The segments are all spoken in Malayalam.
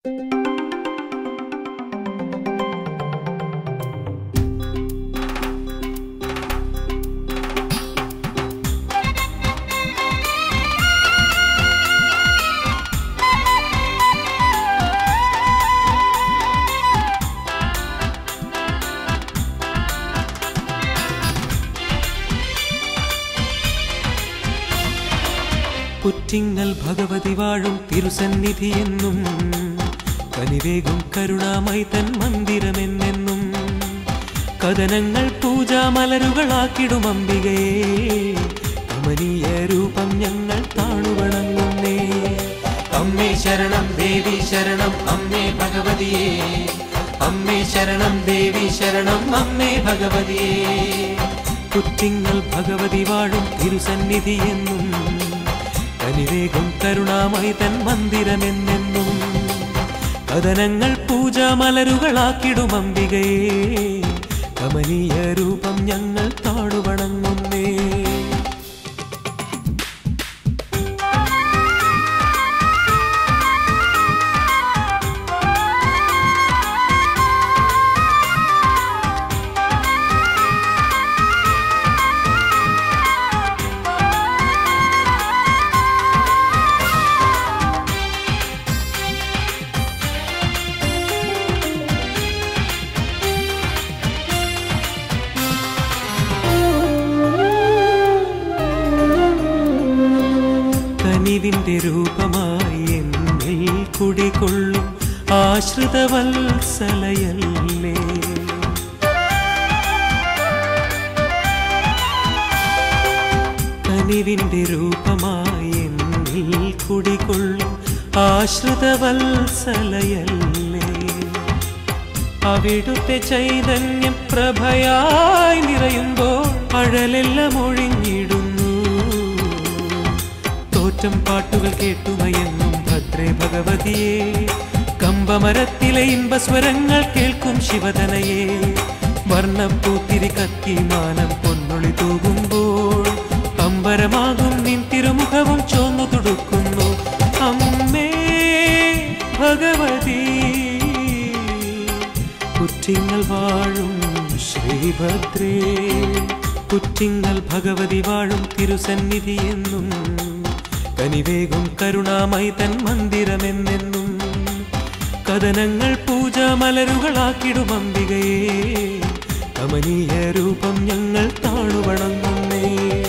പുറ്റിങ്ങൽ ഭഗവതി വാഴും തിരുസന്നിധിയെന്നും കനിവേകും കരുണാമൈ തൻ മന്ദിരമെന്നെന്നും കഥനങ്ങൾ പൂജാമലരുകളാക്കിടും അംബികയെ കമനീയ രൂപം ഞങ്ങൾ താണുവണങ്ങുന്നേ അമ്മേ ശരണം ദേവി ശരണം അമ്മേ ഭഗവതിയേ അമ്മേ ശരണം ദേവി ശരണം അമ്മേ ഭഗവതിയേ പുറ്റിങ്ങൽ ഭഗവതി വാഴും തിരുസന്നിധിയെന്നും കനിവേകും കരുണാമൈ തൻ മന്ദിരമെന്നെന്നും കഥനങ്ങൾ പൂജാമലരുകളാക്കിടും അംബികയെ കമനീയ രൂപം ഞങ്ങൾ താടുവണങ്ങുന്നേ കനിവിന്റെ രൂപമായി എന്നിൽ കുടികൊള്ളും ആശ്രിതവത്സലയല്ലേ കനിവിന്റെ രൂപമായി എന്നിൽ കുടികൊള്ളും ആശ്രിതവത്സലയല്ലേ അവിടുത്തെ ചൈതന്യം പ്രഭയായി നിറയുമ്പോൾ അഴലെല്ലാം ഒഴിഞ്ഞിടുന്നു തോറ്റം പാട്ടുകൾ കേട്ടുമയെന്നും ഭദ്രേ ഭഗവതിയെ കമ്പമരത്തിലെ ഇമ്പസ്വരങ്ങൾ കേൾക്കും ശിവതനയെ വർണ്ണപ്പൂത്തിരി കത്തി മാനം പൊന്നൊളി തൂകുമ്പോൾ അമ്പരമാകും നിൻ തിരുമുഖവും ചോന്നു തുടുക്കുന്നു അമ്മേ ഭഗവതി കുറ്റിങ്ങൾ വാഴും ശ്രീഭദ്രേ കുറ്റിങ്ങൾ ഭഗവതി വാഴും തിരുസന്നിധി എന്നും കനിവേകും കരുണാമൈ തൻ മന്ദിരമെന്നെന്നും കഥനങ്ങൾ പൂജാമലരുകളാക്കിടും അംബികയെ കമനീയ രൂപം ഞങ്ങൾ താണുവണങ്ങുന്നേ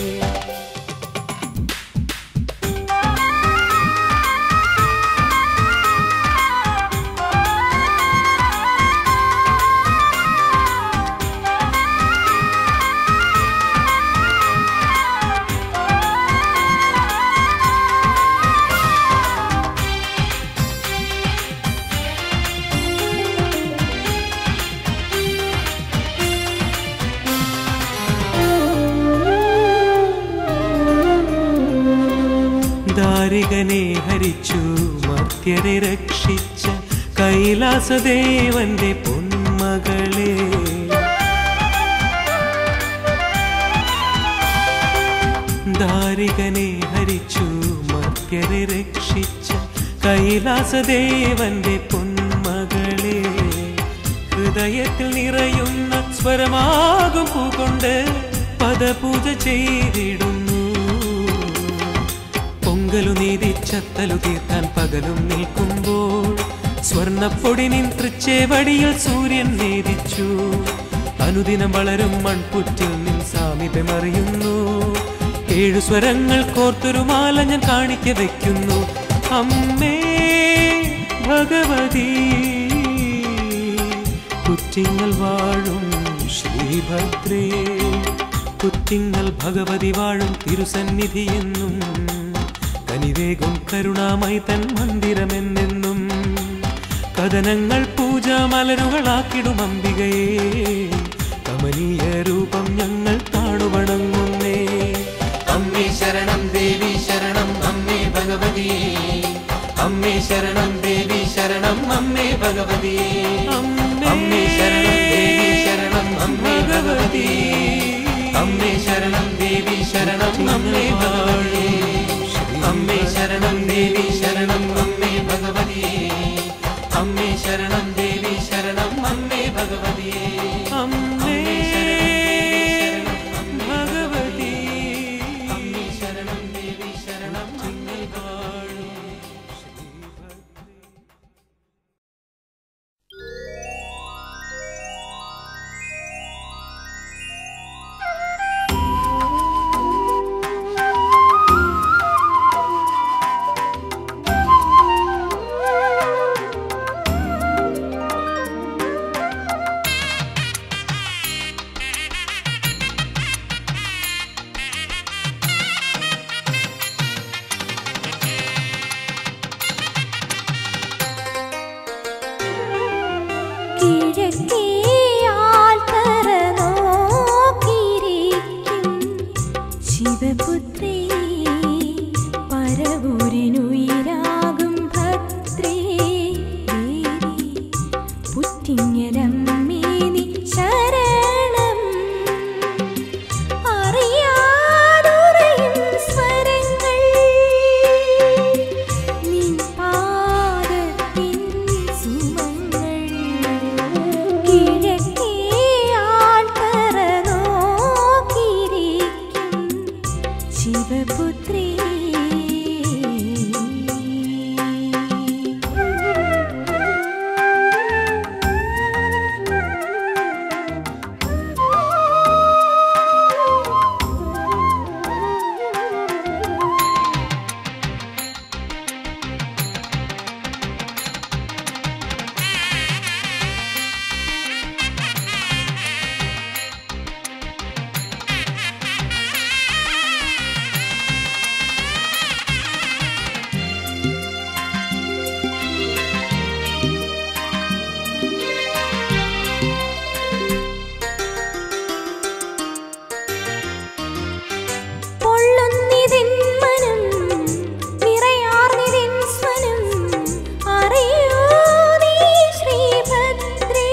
ദാരികനെ ഹരിച്ചു മർത്യരെ രക്ഷിച്ച കൈലാസദേവന്റെ പൊന്മകളെ ദാരികനെ ഹരിച്ചു മർത്യരെ രക്ഷിച്ച കൈലാസദേവന്റെ പൊന്മകളെ ഹൃദയത്തിൽ നിറയുന്ന സ്വരമാകും പൂകൊണ്ട് പദപൂജ ചെയ്തിടുന്നു പൊങ്കലു നീതിച്ചത്തലു തീർക്കാൻ പകലും നിൽക്കുമ്പോൾ സ്വർണപ്പൊടി നിൻ തൃച്ചേവടിയിൽ സൂര്യൻ നേദിച്ചു അനുദിനം വളരും മൺപുറ്റിൽ നിൻ സാമീപ്യമറിയുന്നു ഏഴു സ്വരങ്ങൾ കോർത്തൊരു മാല ഞാൻ കാണിക്ക വയ്ക്കുന്നു അമ്മേ ഭഗവതി കുറ്റിങ്ങൾ വാഴും ശ്രീഭദ്രേ കുറ്റിങ്ങൾ ഭഗവതി വാഴും തിരുസന്നിധി എന്നും കനിവേകും കരുണാമൈ തൻ മന്ദിരമെന്നെന്നും കഥനങ്ങൾ പൂജാമലരുകളാക്കിടും അംബികയെ കമനീയ രൂപം ഞങ്ങൾ താണുവണങ്ങുന്നേ അമ്മേ ശരണം ദേവി ശരണം അമ്മേ ഭഗവതിയേ അമ്മേ ശരണം ദേവി ശരണം അമ്മേ ഭഗവതിയേ അമ്മേ ശരണം ദേവി ശരണം അമ്മേ ഭഗവതിയേ അമ്മേ ശരണം ദേവി ശരണം അമ്മേ ഭഗവതിയേ അമ്മേ ശരണം ദേവി ശരണം അമ്മേ ഭഗവതിയേ അമ്മേ ശരണം ദേവി ശരണം അമ്മേ ഭഗവതിയേ അമ്മേ ഭഗവതി അമ്മേ ശരണം ദേവി ശരണം അമ്മേ വാഴും കിഴക്കേയാൽത്തറ നോക്കിയിരിക്കും ശിവപുത്രേ പരവൂരിനുയിരാകും ഭദ്രേ ദേവി പുറ്റിങ്ങലമ്മേ നീ ശരണം അറിയാതുറയും സ്വരങ്ങൾ നിൻ പാദത്തിൻ സുമങ്ങൾ കിഴക്കേ ആൾത്തറ നോക്കിയിരിക്കും ശിവപുത്രേ പൊള്ളുന്നിതിൻ മനം നിറയാർന്നിതിൻ സ്വനം അറിയൂ നീ ശ്രീഭദ്രേ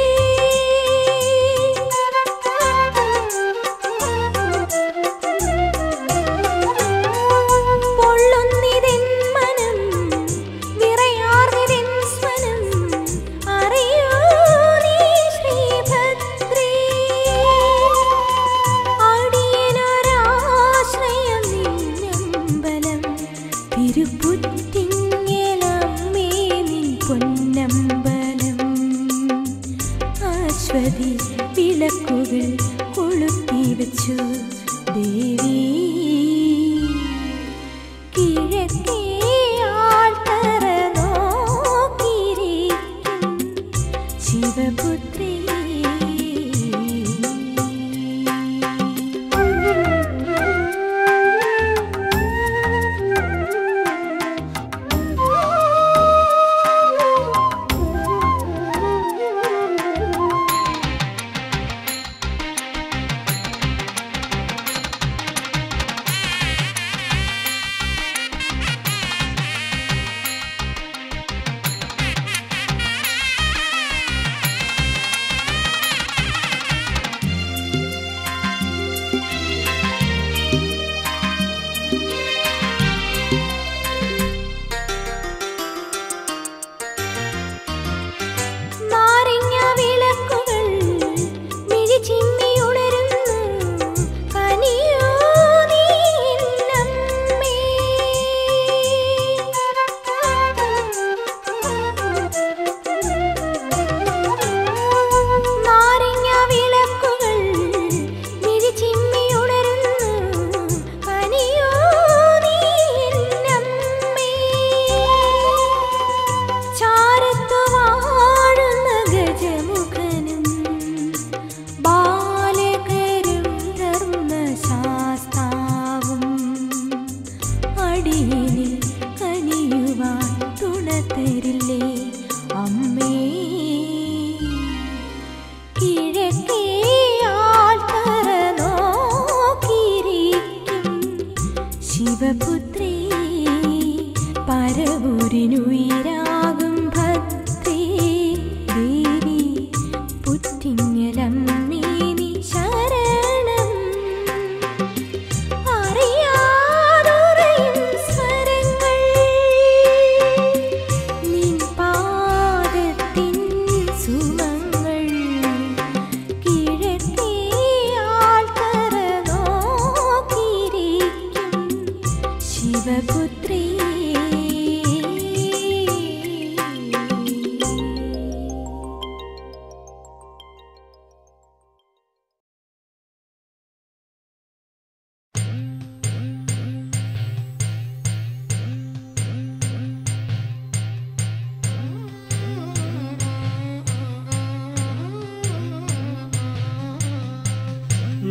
പൊള്ളുന്നിതിൻ മനം വിറയാർന്നിതിൻ സ്വനം അറിയൂ നീ ശ്രീഭദ്രേ അടിയനൊരാശ്രയം നിന്നമ്പലം തിരുപ്പുറ്റിങ്ങലമ്മേ നിൻ പൊന്നമ്പലം അശ്വതി വിളക്കുകൾ കൊളുത്തി വെച്ചു ദേവി കിഴക്കേ ആൾത്തറ നോക്കിയിരിക്കും ശിവപുത്രേ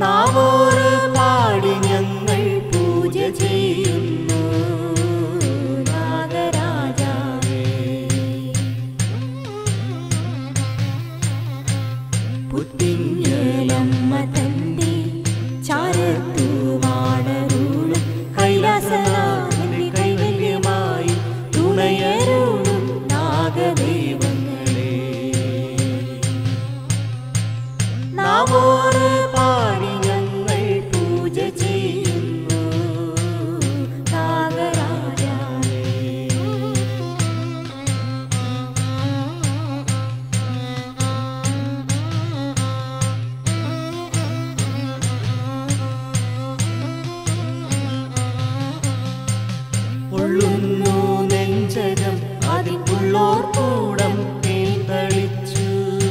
നാവോറ് പാടി ഞങ്ങൾ പൂജ ചെയ്യുന്നു നാഗരാജാവേ പുത്തിങ്ങലമ്മ തന്റെ ചാരത്തു വാടരുളും കൈലാസനാഥന്റെ കൈവല്യമായി തുണയരുളും നാഗദൈവങ്ങളെ നാവോറ് പാടി ഞങ്ങൾ പൂജ ചെയ്യുന്നു നാഗരാജാവേ പൊള്ളുന്നു നെഞ്ചകം അതിനുള്ളോർ കൂടം തേന്തളിച്ചു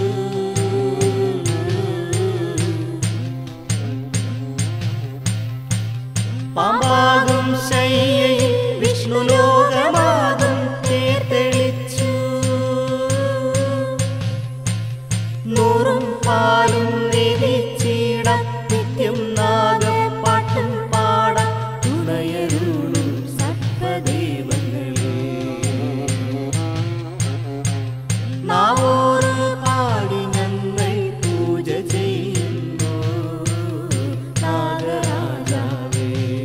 പാമ്പാകും ശയ്യയിൽ വിഷ്ണു ലോകമാകും തേർത്തെളിച്ചു നൂറും പാലും നിധിച്ചിടം നിത്യം നാഗപ്പാട്ടും പാടാം തുണയരുളും സർപ്പദൈവങ്ങളെ നാവോറ് പാടി ഞങ്ങൾ പൂജ ചെയ്യുന്നു നാഗരാജാവേ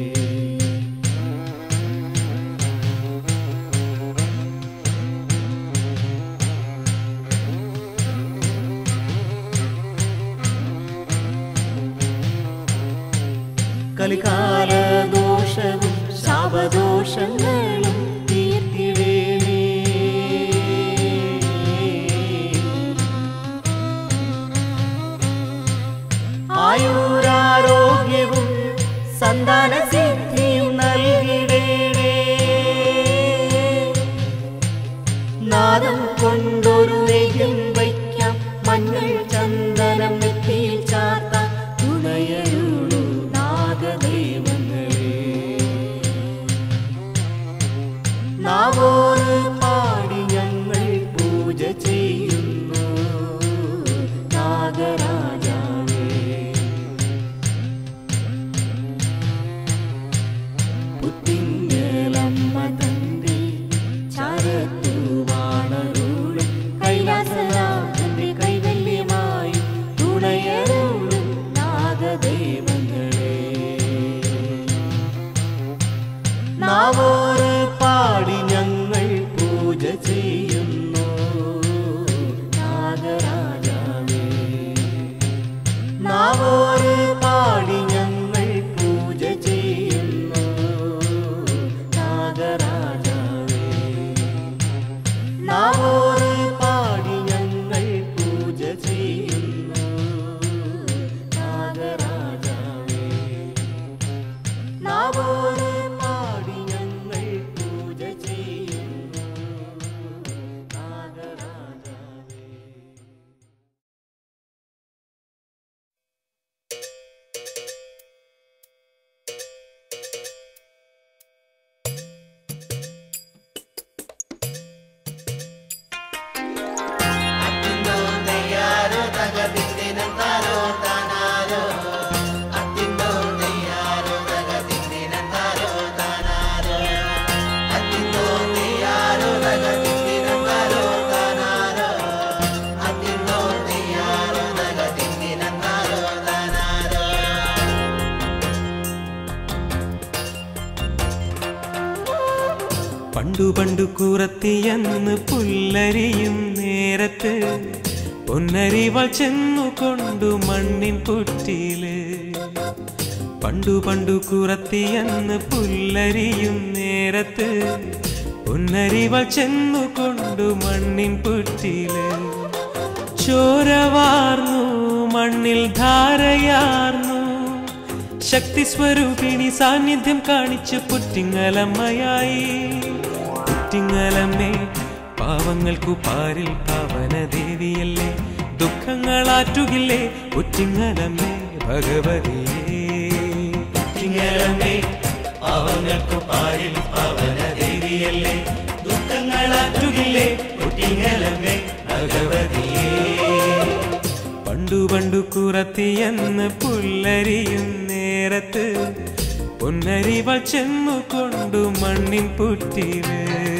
കലികാല ദോഷവും ശാപദോഷങ്ങളും തീർത്തിടേണേ ആയുരാരോഗ്യവും സന്താന സിദ്ധിയും നൽകിടേണേ നാദം കൊണ്ടൊരു നെയ്യം വയ്ക്കാം മഞ്ഞൾ ചന്ദനം നെറ്റിയിൽ ചാർത്താം തുണയരുളു നാഗദൈവങ്ങളെ നാവോറ് പാടി ഞങ്ങൾ പൂജ ചെയ്യുന്നു നാഗരാജാവേ പുത്തിങ്ങലമ്മ തന്റെ ചാരത്തു വാണരുളും കൈലാസനാഥന്റെ കൈവല്യമായി തുണയരുളും നാഗദൈവങ്ങളെ നാവോറ് പാടി ഞങ്ങൾ പൂജ ചെയ്യുന്നു നാഗരാജാവേ നാവോറ് പാടി ഞങ്ങൾ പൂജ ചെയ്യുന്നു നാഗരാജാവേ നാവോറ് പാടി ഞങ്ങൾ പൂജ ചെയ്യുന്നു നാഗരാജാവേ നാവോറ് പാടി ഞങ്ങൾ പൂജ ചെയ്യുന്നു നാഗരാജാവേ പണ്ടു പണ്ടു കുറത്തിയെന്ന് പുല്ലരിയും നേരത്ത് പൊന്നരിവൾ ചെന്നു കൊണ്ടു മണ്ണിൻ പുറ്റില് പണ്ടു പണ്ടു കുറത്തിയെന്ന് പുല്ലരിയും നേരത്ത് പൊന്നരിവൾ ചെന്നു കൊണ്ടു മണ്ണിൻ പുറ്റില് ചോരവാർന്നു മണ്ണിൽ ധാരയാർന്നു ശക്തി സ്വരൂപിണി സാന്നിധ്യം കാണിച്ച് പുറ്റിങ്ങലമ്മയായി പുറ്റിങ്ങലമ്മേ പാവങ്ങൾക്കു പാരിൽ പാവന ദേവിയല്ലേ ദുഃഖങ്ങളാറ്റുകില്ലേ പുറ്റിങ്ങലമ്മേ ഭഗവതിയേ പുറ്റിങ്ങലമ്മേ പാവങ്ങൾക്കു പാരിൽ പാവന ദേവിയല്ലേ ദുഃഖങ്ങളാറ്റുകില്ലേ പുറ്റിങ്ങലമ്മേ ഭഗവതിയേ പണ്ടു പണ്ടു കുറത്തിയെന്ന് പുല്ലരിയും നേരത്ത് പൊന്നരിവൾ ചെന്നു കൊണ്ടു മണ്ണിൻ പുറ്റില്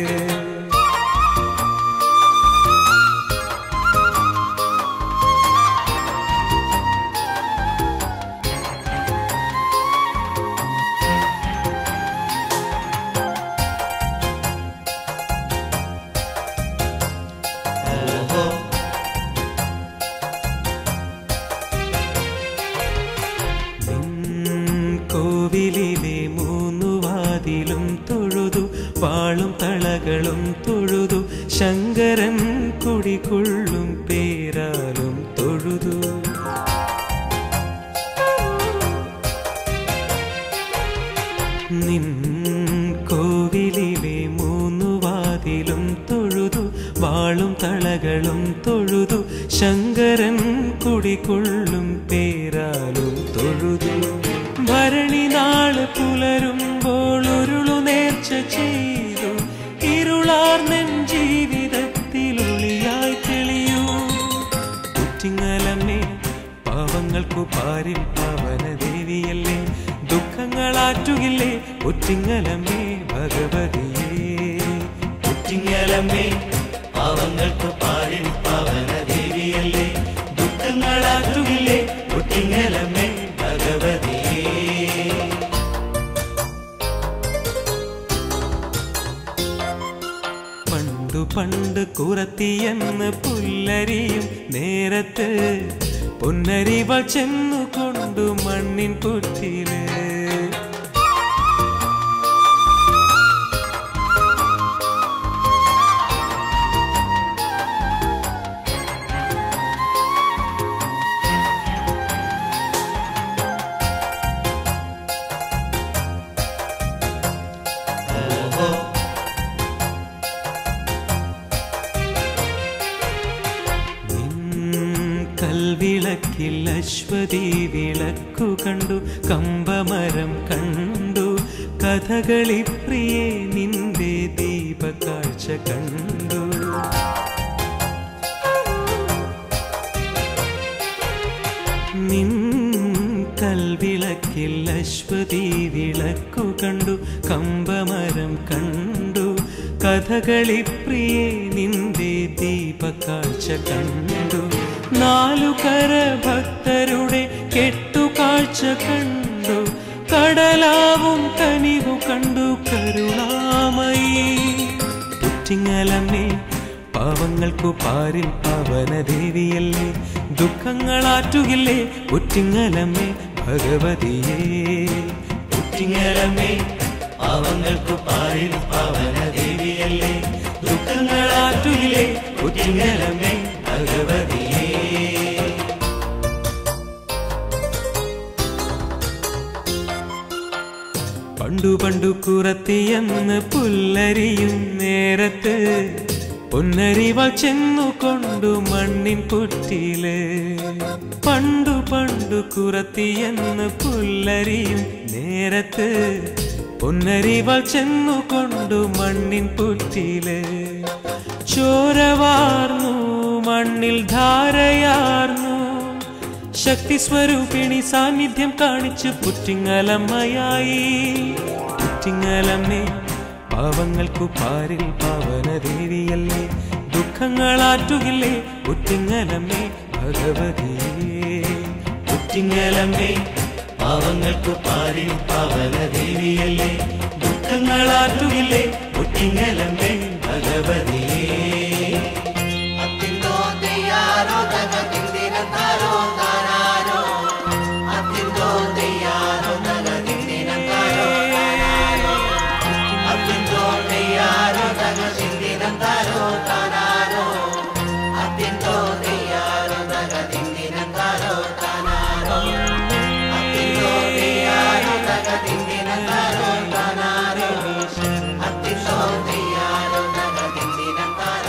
നിൻ കോവിലിലെ മൂന്നു വാതിലും തൊഴുതു വാളും തളകളും തൊഴുതു ശങ്കരൻ കുടികൊള്ളും പേരാലും തൊഴുതു നിൻ കോവിലിലെ മൂന്നു വാതിലും തൊഴുതു വാളും തളകളും തൊഴുതു ശങ്കരൻ കുടികൊള്ളും പേരാലും തൊഴുതു ഭരണി നാള് പുലരുമ്പോൾ ഉരുളു നേർച്ച ചെയ്തു ഇരുളാർന്നൻ ജീവിതത്തിൽ ഒളിയായി തെളിയൂ കുറ്റിങ്ങലമ്മേ പാവങ്ങൾക്കു പാരിൽ പാവന ദേവിയല്ലേ ദുഃഖങ്ങളാറ്റുകില്ലേ ഒറ്റിങ്ങലമ്മേ ഭഗവതിയേ കുറ്റിങ്ങലമ്മേ പാവങ്ങൾക്ക് പാരിൽ പാവന ദേവിയല്ലേ ദുഃഖങ്ങളാറ്റുകില്ലേ കുറ്റിങ്ങലമ്മേ ഭഗവതിയേ പണ്ടു പണ്ട് കുറത്തിയെന്ന് പുല്ലരിയും നേരത്ത് പൊന്നരിവ ചെന്നു കൊണ്ടു മണ്ണിൻ പുറ്റില് കൽവിളക്കിൽ അശ്വതി വിളക്കു കണ്ടു കമ്പമരം കണ്ടു കഥകളി പ്രിയേ നിന്റെ ദീപകാഴ്ച കണ്ടു നിൻ കൽവിളക്കിൽ അശ്വതി വിളക്കു കണ്ടു കമ്പമരം കണ്ടു കഥകളി പ്രിയേ നിന്റെ ദീപകാഴ്ച കണ്ടു നാലു കര ഭക്തരുടെ കെട്ടുകാഴ്ച കണ്ടു കടലാവും കനിവു കണ്ടു കരുണാമയി പുറ്റിങ്ങലമ്മേ പാവങ്ങൾക്കു പാരിൽ പാവന ദേവിയല്ലേ ദുഃഖങ്ങളാറ്റുകില്ലേ പുറ്റിങ്ങലമ്മേ ഭഗവതിയേ കുറ്റിങ്ങലമ്മേ പാവങ്ങൾക്ക് പാരിൽ പാവന ദേവിയല്ലേ ദുഃഖങ്ങളാറ്റുകില്ലേ കുറ്റിങ്ങലമ്മേ ഭഗവതിയേ പണ്ടു പണ്ടു കുറത്തിയെന്ന് പുല്ലരിയും നേരത്ത് പൊന്നരിവ ചെന്നു കൊണ്ടു മണ്ണിൻ പുറ്റില് പണ്ടു പണ്ടു കുറത്തിയെന്ന് പുല്ലരിയും നേരത്ത് പൊന്നരിവ ചെന്നു കൊണ്ടു മണ്ണിൻ പുറ്റില് ചോരവാർന്നു മണ്ണിൽ ധാരയാർന്നു ശക്തി സ്വരൂപിണി സാന്നിധ്യം കാണിച്ച് പുറ്റിങ്ങലമ്മയായി പുറ്റിങ്ങലമ്മേ പാവങ്ങൾക്കു പാരിൽ പാവന ദേവിയല്ലേ ദുഃഖങ്ങളാറ്റുകില്ലേ പുറ്റിങ്ങലമ്മേ ഭഗവതിയേ കുറ്റിങ്ങലമ്മേ പാവങ്ങൾക്ക് പാരിൽ പാവന ദേവിയല്ലേ ദുഃഖങ്ങളാറ്റുകില്ലേ കുറ്റിങ്ങലമ്മേ ഭഗവതിയേ അത്തിന്തോ തെയ്യാറോ തക തിന്തിര താരോ താരാരോ അത്തിന്തോ തെയ്യാറോ തക തിന്തിര താരോ താരാരോ അത്തിന്തോ തെയ്യാറോ തക തിന്തിര താരോ താരാരോ അത്തിന്തോ തെയ്യാറോ തക തിന്തിര താരോ താരാരോ അത്തിന്തോ തെയ്യാറോ തക തിന്തിര താരോ താരാരോ അത്തിന്തോ തെയ്യാറോ തക തിന്തിര താരോ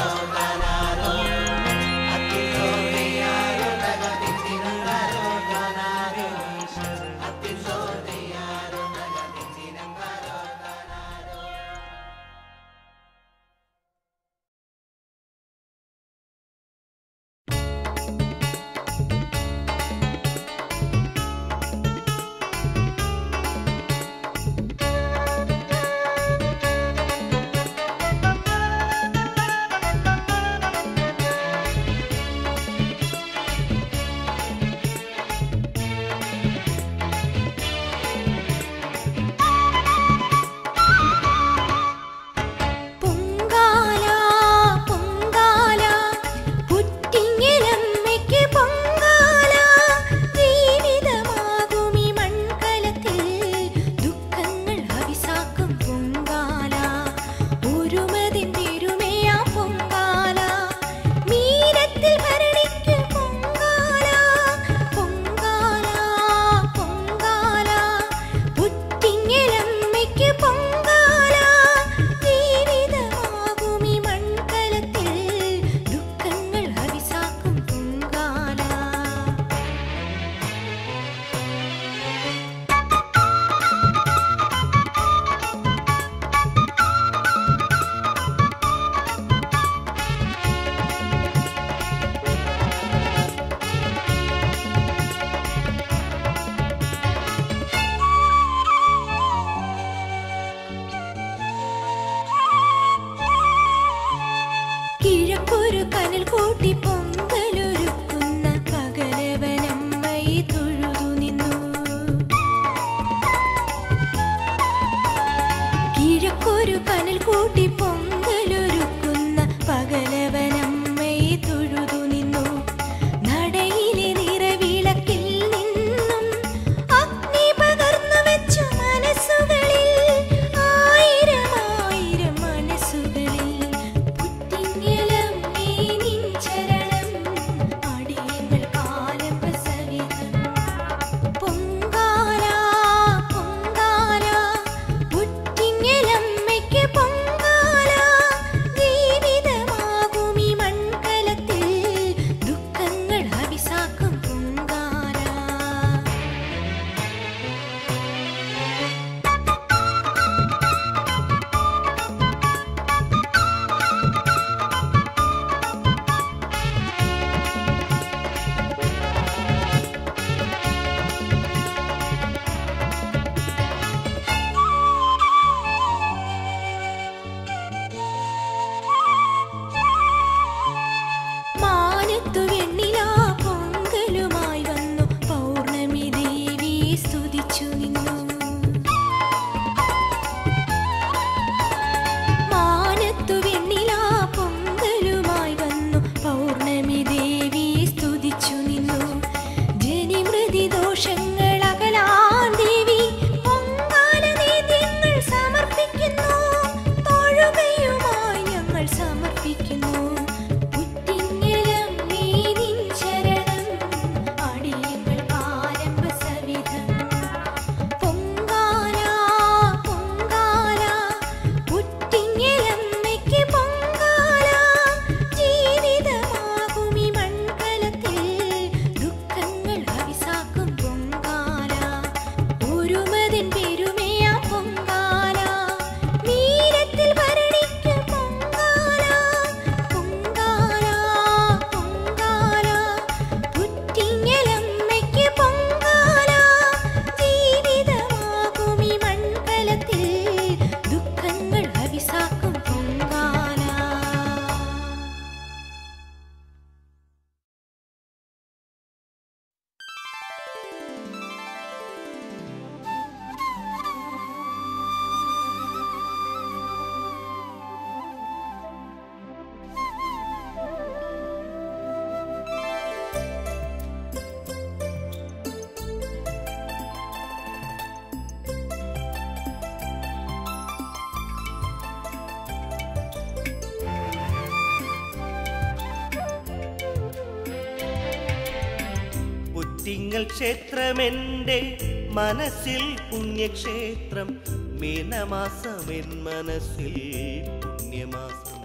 പുറ്റിങ്ങൽ ക്ഷേത്രമെന്റെ മനസ്സിൽ പുണ്യക്ഷേത്രം മീനമാസമെൻ മനസ്സിൽ പുണ്യമാസം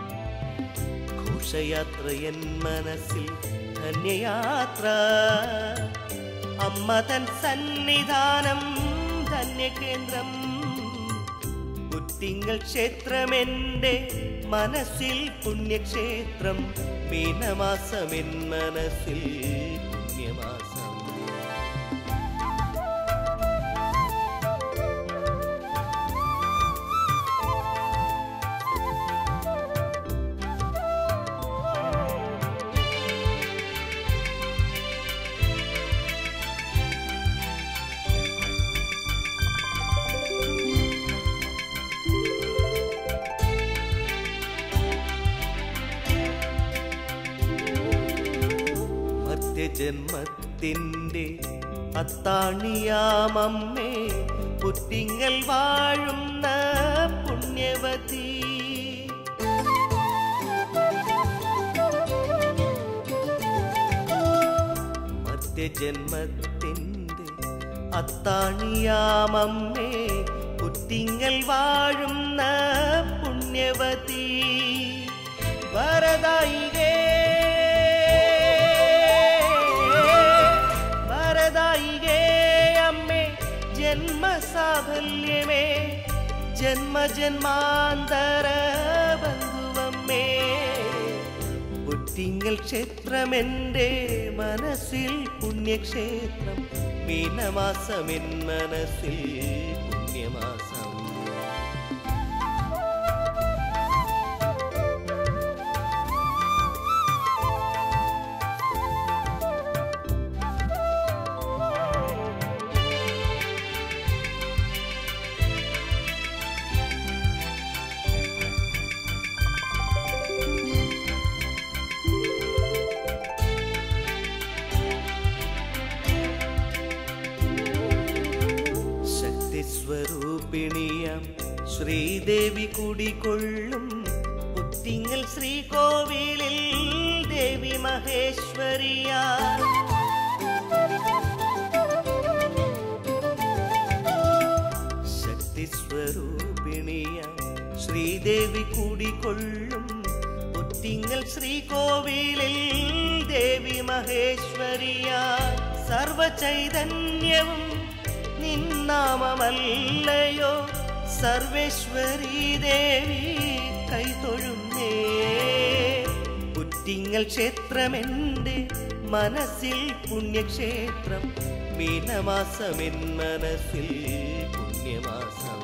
ഘോഷയാത്ര എൻ മനസ്സിൽ ധന്യയാത്ര അമ്മ തൻ സന്നിധാനം ധന്യകേന്ദ്രം പുറ്റിങ്ങൽ ക്ഷേത്രമെന്റെ മനസ്സിൽ പുണ്യക്ഷേത്രം മീനമാസമെൻ മനസ്സിൽ പുണ്യമാസം മധ്യജന്മത്തിൻ്റെ അത്താണിയാമമ്മേ പുറ്റിങ്ങൽ വാഴുന്ന പുണ്യവതി മധ്യജന്മത്തിൻ്റെ അത്താണിയാമമ്മേ പുറ്റിങ്ങൽ വാഴുന്ന പുണ്യവതി വരദായികേ വരദായികേ അമ്മേ ജന്മസാഫല്യമേ ജന്മജന്മാന്തര ബന്ധുവമ്മേ പുറ്റിങ്ങൽ ക്ഷേത്രമെന്റെ മനസ്സിൽ പുണ്യക്ഷേത്രം മീനമാസമെൻ മനസ്സിൽ പുണ്യമാസം ശക്തിസ്വരൂപിണിയം ശ്രീദേവി കുടികൊള്ളും പുത്തിങ്ങൽ ശ്രീകോവിലിൽ ദേവി മഹേശ്വരിയ ശക്തിസ്വരൂപിണിയ ശ്രീദേവി കുടികൊള്ളും പുത്തിങ്ങൽ ശ്രീകോവിലിൽ ദേവി മഹേശ്വരിയ സർവചൈതന്യവും നിന്നാമമല്ലയോ സർവേശ്വരീ ദേവി കൈതൊഴുന്നേ പുറ്റിങ്ങൽ ക്ഷേത്രമെന്റെ മനസ്സിൽ പുണ്യക്ഷേത്രം മീനമാസമെൻ മനസ്സിൽ പുണ്യമാസം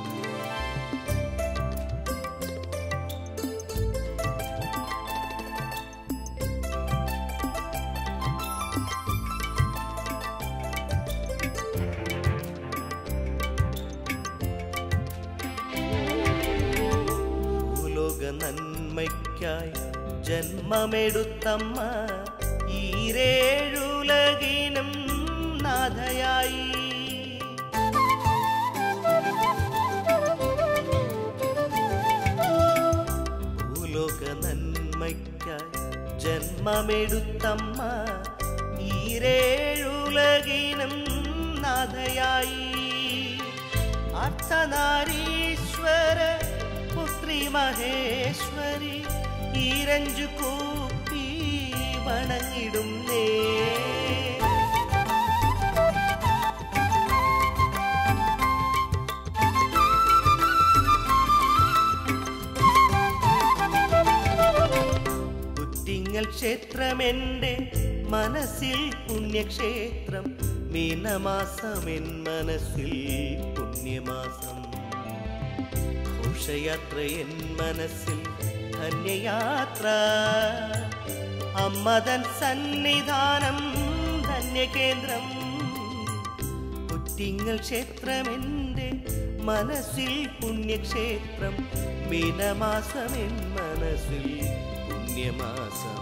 ഭൂലോക നന്മയ്ക്കായി ജന്മമെടുത്തമ്മ ഈരേഴുലകിനും നാഥയായി ഭൂലോക നന്മയ്ക്കായി ജന്മമെടുത്തമ്മ ഈരേഴുലകിനും നാഥയായി അർത്ഥനാരീശ്വര പുത്രി മഹേശ്വരി ഈരഞ്ചു കൂപ്പി വണങ്ങിടുന്നേ പുറ്റിങ്ങൽ ക്ഷേത്രമെന്റെ മനസ്സിൽ പുണ്യക്ഷേത്രം മീനമാസമെൻ മനസ്സിൽ പുണ്യമാസം ഘോഷയാത്ര എൻ മനസ്സിൽ ധന്യയാത്ര അമ്മതൻ സന്നിധാനം ധന്യകേന്ദ്രം പുറ്റിങ്ങൽ ക്ഷേത്രമെന്റെ മനസ്സിൽ പുണ്യക്ഷേത്രം മീനമാസമെൻ മനസ്സിൽ പുണ്യമാസം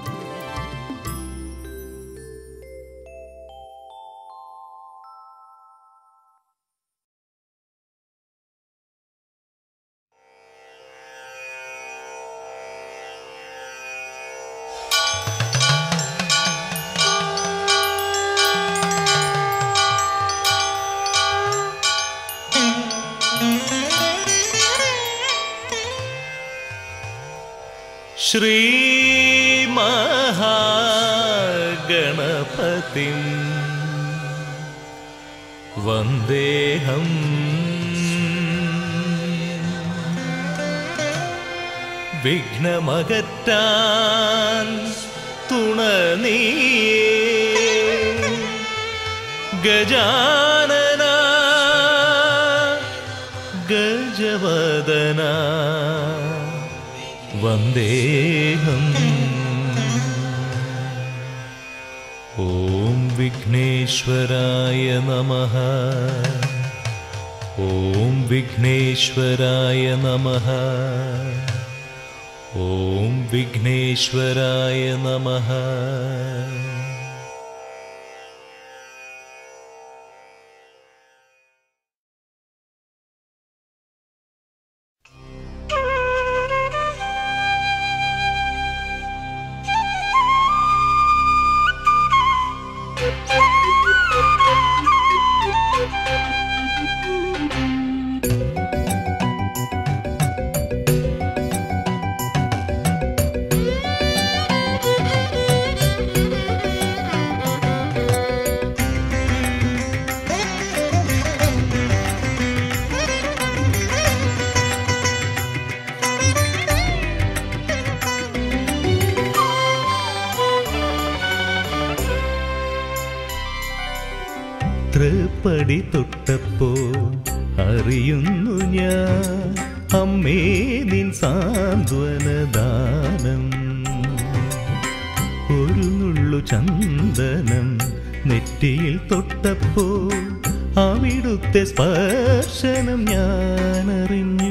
ും ശ്രീമഹാഗണപതിം വന്ദേഹം വിഘ്നമകറ്റാൻ തുണ നീയേ ഗജാനന ഗജവദന വന്ദേഹം ഓം വിഘ്നേശ്വരായ നമ ഓം വിഘ്നേശ്വരായ നമ ഓം വിഘ്നേശ്വരായ നമ തൃപ്പടി തൊട്ടപ്പോ അറിയുന്നു ഞാൻ അമ്മേ നിൻ സാന്ത്വനദാനം ഒരു നുള്ളു ചന്ദനം നെറ്റിയിൽ തൊട്ടപ്പോ അവിടുത്തെ സ്പർശനം ഞാൻ അറിഞ്ഞു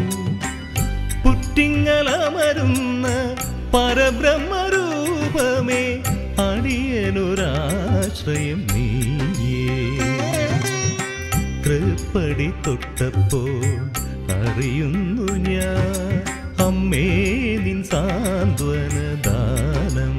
പുറ്റിങ്ങലമരുന്ന പരബ്രഹ്മരൂപമേ അടിയനൊരാശ്രയം നീയേ തൃപ്പടി തൊട്ടപ്പോൾ അറിയുന്നു ഞാൻ അമ്മേ നിൻ സാന്ത്വനദാനം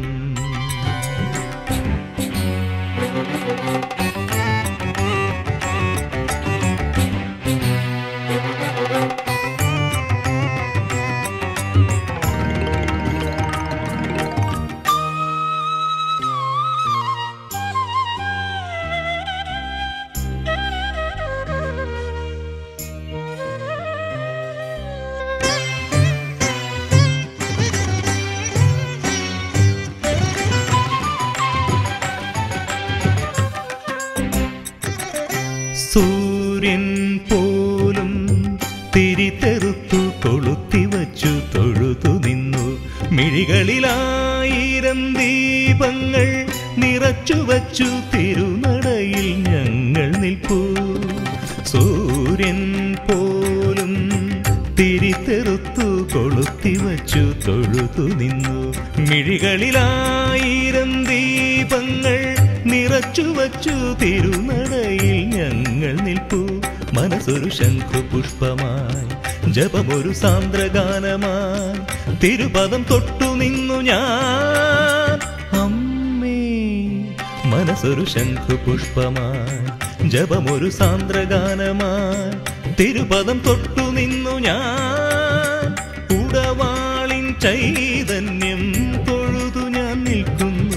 സൂര്യൻ പോലും തിരിതെറുത്തു കൊളുത്തി വച്ചു തൊഴുതു നിന്നു മിഴികളിലായിരം ദീപങ്ങൾ നിറച്ചു വച്ചു തിരുനടയിൽ ഞങ്ങൾ നിൽപ്പൂ സൂര്യൻ പോലും തിരിതെറുത്തു കൊളുത്തി വച്ചു തൊഴുതു നിന്നു മിഴികളിലായിരം ദീപങ്ങൾ നിറച്ചു വച്ചു തിരുനടയിൽ ഞങ്ങൾ നിൽപ്പൂ മനസ്സൊരു ശംഖുപുഷ്പമായി ജപമൊരു സാന്ദ്രഗാനമായി തിരുപദം തൊട്ടു നിന്നു ഞാൻ അമ്മേ മനസ്സൊരു ശംഖുപുഷ്പമായി ജപമൊരു സാന്ദ്രഗാനമായി തിരുപദം തൊട്ടു നിന്നു ഞാൻ ഉടവാളിൻ ചൈതന്യം തൊഴുതു ഞാൻ നിൽക്കുന്നു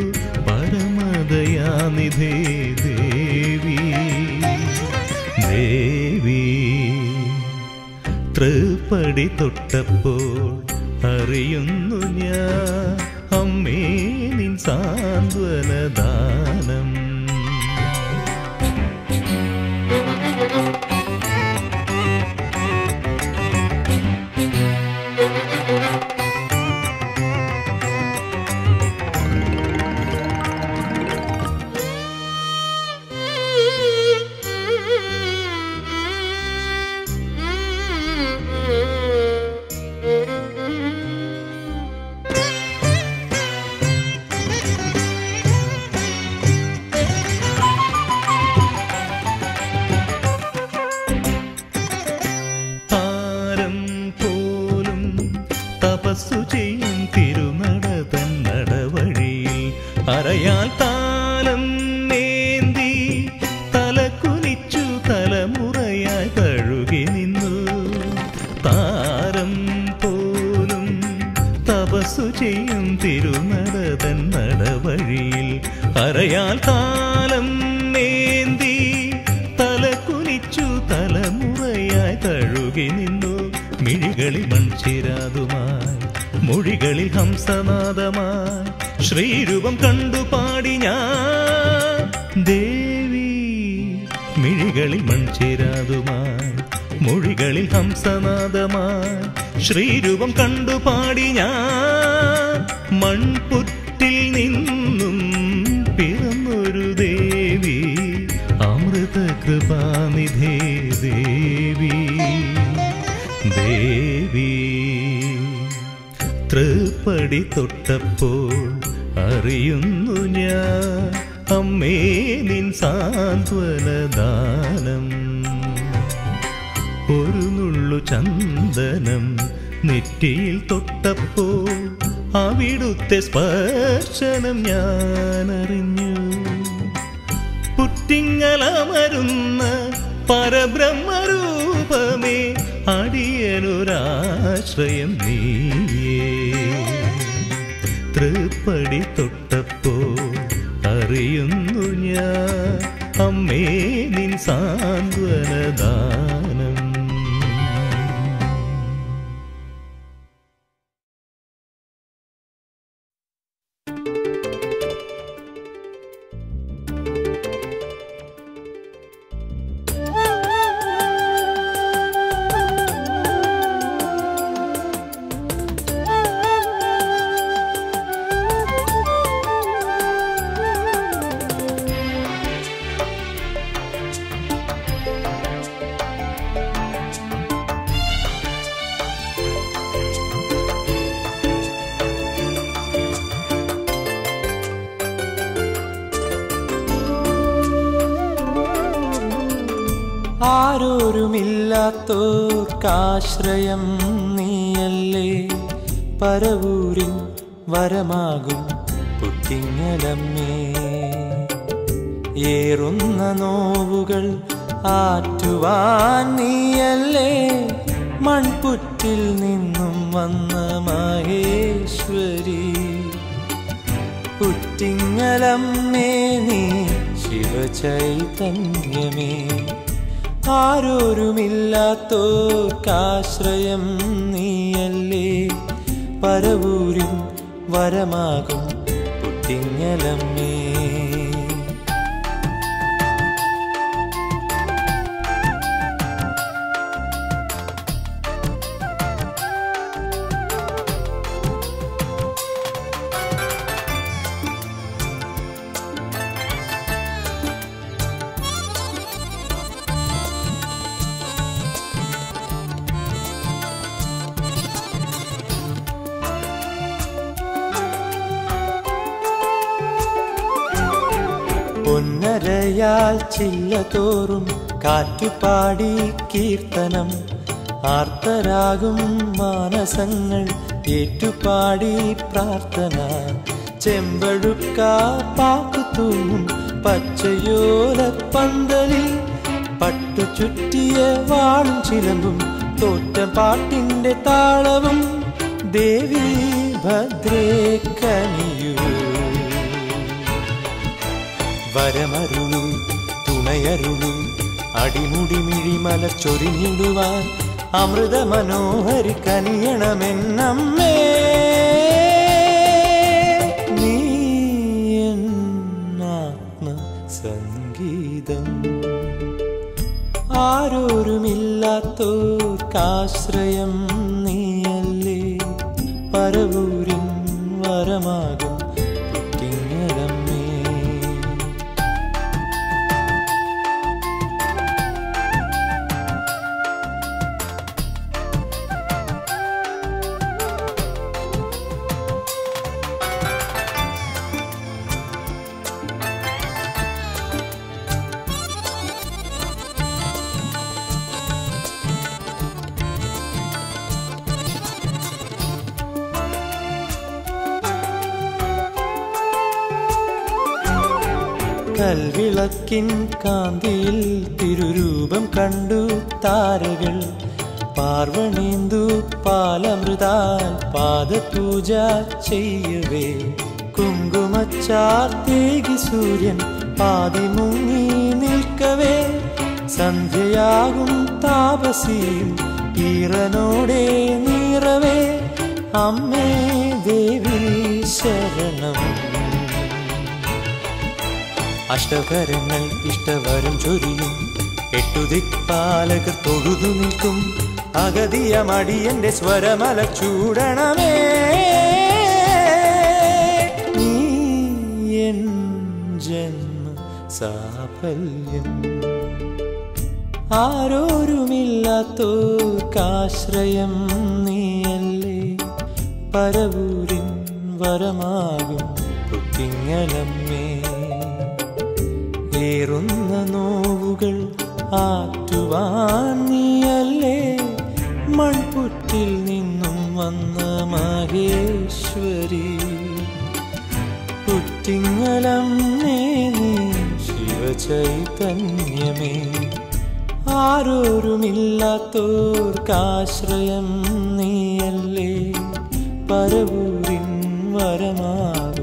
പരമദയാനിധേ ദേവി ദേവി തൃപ്പടി തൊട്ടപ്പോൾ അറിയുന്നു ഞാൻ അമ്മേ നിൻ സാന്ത്വനദാനം താരം പോലും തപസ്സു ചെയ്യും തിരുനടതൻ നടവഴിയിൽ അറയാൽ താലം നേന്തി തലകുനിച്ചു തലമുറയായി തഴുകി നിന്നു താരം പോലും തപ അരയാൽ താലം നേന്തി തല കുനിച്ചു തലമുറയായി തഴുകി നിന്നു മിഴികളിൽ മൺചിരാതുമായി മൊഴികളിൽ ഹംസനാദമായി ശ്രീരൂപം കണ്ടു പാടി ഞാൻ ദേവി മിഴികളിൽ മൺചിരാതുമായി മൊഴികളിൽ ഹംസനാദമായി ശ്രീരൂപം കണ്ടു പാടി ഞാൻ മൺപുറ്റിൽ നിന്നും പിറന്നൊരു ദേവി അമൃത കൃപാനിധേ ദേവി ദേവി തൃപ്പടി തൊട്ടപ്പോൾ അറിയുന്നു ഞാൻ അമ്മേ നിൻ സാന്ത്വനദാനം ഒരു നുള്ളു ചന്ദനം നെറ്റിയിൽ തൊട്ടപ്പോൾ അവിടുത്തെ സ്പർശനം ഞാൻ അറിഞ്ഞു പുറ്റിങ്ങലമരുന്ന പരബ്രഹ്മരൂപമേ അടിയനൊരാശ്രയം നീയേ തൃപ്പടി തൊട്ടപ്പോൾ അറിയുന്നു ഞാൻ അമ്മേ നിൻ സാന്ത്വനദാനം ആരോരുമില്ലാത്തോർക്കാശ്രയം നീയല്ലേ പരവൂരിൻ വരമാകും പുട്ടിങ്ങലമ്മേ ഏറുന്ന നോവുകൾ ആറ്റുവാൻ നീയല്ലേ മൺപുറ്റിൽ നിന്നും വന്ന മഹേശ്വരി പുറ്റിങ്ങലമ്മേ നീ ശിവചൈതന്യമേ ആരോരുമില്ലാത്തോർക്കാശ്രയം നീയല്ലേ പരവൂരിൻ വരമാകും പുട്ടിങ്ങലമ്മേ പൊന്നരയാൽ ചില്ലതോറും കാറ്റുപാടി കീർത്തനം ആർത്തരാകും മാനസങ്ങൾ ഏറ്റുപാടി പ്രാർത്ഥന ചെമ്പഴുക്ക പാക്കുത്തൂങ്ങും പച്ചയോല പന്തലിൽ പട്ടു ചുറ്റിയ വാളും ചിലമ്പും തോറ്റ പാട്ടിന്റെ താളവും ദേവി ഭദ്രേ കനിയൂ വരമരുളി തുണയരുളി അടിമുടി മിഴിമല ചൊരിഞ്ഞിടുവാൻ അമൃത മനോഹരി കനിയണമെന്നമ്മേ നീ എൻ ആത്മ സംഗീതം ആരോരുമില്ലാത്തോർക്കാശ്രയം നീയല്ലേ പരവൂരിൻ വരമാകും പുറ്റിങ്ങലമ്മേ കൽവിളക്കിൻ കാന്തിയിൽ തിരുരൂപം കണ്ടു താരകൾ പാർവണീന്ദു പാലമൃതാൽ പാദപൂജ ചെയ്യവേ കുങ്കുമ മച്ചാർത്തേകി സൂര്യൻ പാതി മുങ്ങി നിൽക്കവേ സന്ധ്യയാകും താപസിയും ഈറനോടെ നീറവേ അമ്മേ ദേവി ശരണം അഷ്ടകരങ്ങൾ ഇഷ്ടവരം ചൊരിയും എട്ടു ദിക്പാലകർ തൊഴുതു നിൽക്കും അഗതിയ മടിയന്റെ സ്വരമല ചൂടണമേ നീ എൻ ജന്മ സാഫല്യം ആരോരുമില്ലാത്തോർക്കാശ്രയം നീയല്ലേ പരവൂരിൻ വരമാകും കുത്തിങ്ങലമ്മേ ഏറുന്ന നോവുകൾ ആറ്റുവാൻ നീയല്ലേ മൺപുറ്റിൽ നിന്നും വന്ന മഹേശ്വരി കുറ്റിങ്ങലം നീ ശിവചൈതന്യമേ ആരോരുമില്ലാത്തോർക്കാശ്രയം നീയല്ലേ പരവൂരിൻ വരമാകും